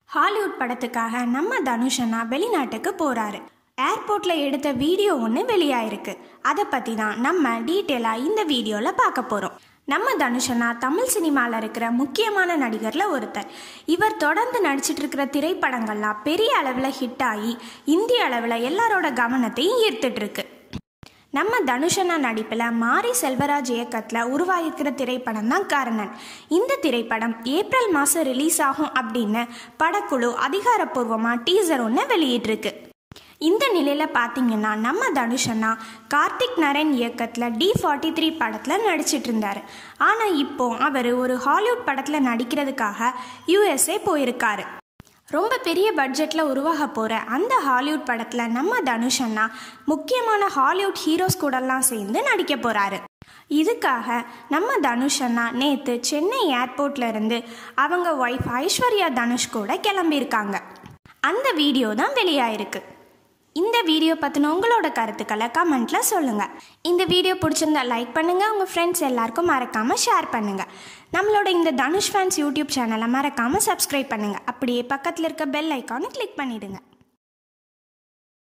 Hollywood படத்துக்காக நம்ம தனுஷனா வெளிநாட்டுக்கு போறாரு ஏர்போர்ட்ல எடுத்த வீடியோ ஒன்று வெளியாயிருக்கு அதை பத்தி தான் நம்ம டீட்டெயிலாக இந்த வீடியோல பார்க்க போறோம் நம்ம தனுஷனா தமிழ் சினிமாவில் இருக்கிற முக்கியமான நடிகர்ல ஒருத்தர் இவர் தொடர்ந்து நடிச்சிட்டு இருக்கிற திரைப்படங்கள்லாம் பெரிய அளவில் ஹிட் ஆகி இந்திய அளவில் எல்லாரோட கவனத்தையும் ஈர்த்துட்டு இருக்கு நம்ம தனுஷனா நடிப்பில் மாரி செல்வராஜ் இயக்கத்தில் உருவாகியிருக்கிற திரைப்படம் தான் கர்ணன் இந்த திரைப்படம் ஏப்ரல் மாதம் ரிலீஸ் ஆகும் அப்படின்னு படக்குழு அதிகாரப்பூர்வமாக டீசர் ஒன்று வெளியிட்டிருக்கு இந்த நிலையில் பார்த்தீங்கன்னா நம்ம தனுஷனா கார்த்திக் நரேன் இயக்கத்தில் டி ஃபார்ட்டி த்ரீ படத்தில் நடிச்சிட்டு இருந்தார் ஆனால் இப்போ அவர் ஒரு ஹாலிவுட் படத்தில் நடிக்கிறதுக்காக யூஎஸ்ஏ போயிருக்காரு ரொம்ப பெரிய பட்ஜெட்டில் உருவாக போகிற அந்த ஹாலிவுட் படத்தில் நம்ம தனுஷன்னா முக்கியமான ஹாலிவுட் ஹீரோஸ் கூடலாம் சேர்ந்து நடிக்க போகிறாரு இதுக்காக நம்ம தனுஷன்னா நேற்று சென்னை ஏர்போர்ட்ல இருந்து அவங்க ஒய்ஃப் ஐஸ்வர்யா தனுஷ் கூட கிளம்பியிருக்காங்க அந்த வீடியோ தான் வெளியாயிருக்கு இந்த வீடியோ பற்றின உங்களோட கருத்துக்களை கமெண்ட்டில் சொல்லுங்கள் இந்த வீடியோ பிடிச்சிருந்தா லைக் பண்ணுங்கள் உங்கள் ஃப்ரெண்ட்ஸ் எல்லாருக்கும் மறக்காமல் ஷேர் பண்ணுங்கள் நம்மளோட இந்த தனுஷ் ஃபேன்ஸ் யூடியூப் சேனலை மறக்காமல் சப்ஸ்கிரைப் பண்ணுங்கள் அப்படியே பக்கத்தில் இருக்க பெல் ஐக்கானை கிளிக் பண்ணிவிடுங்க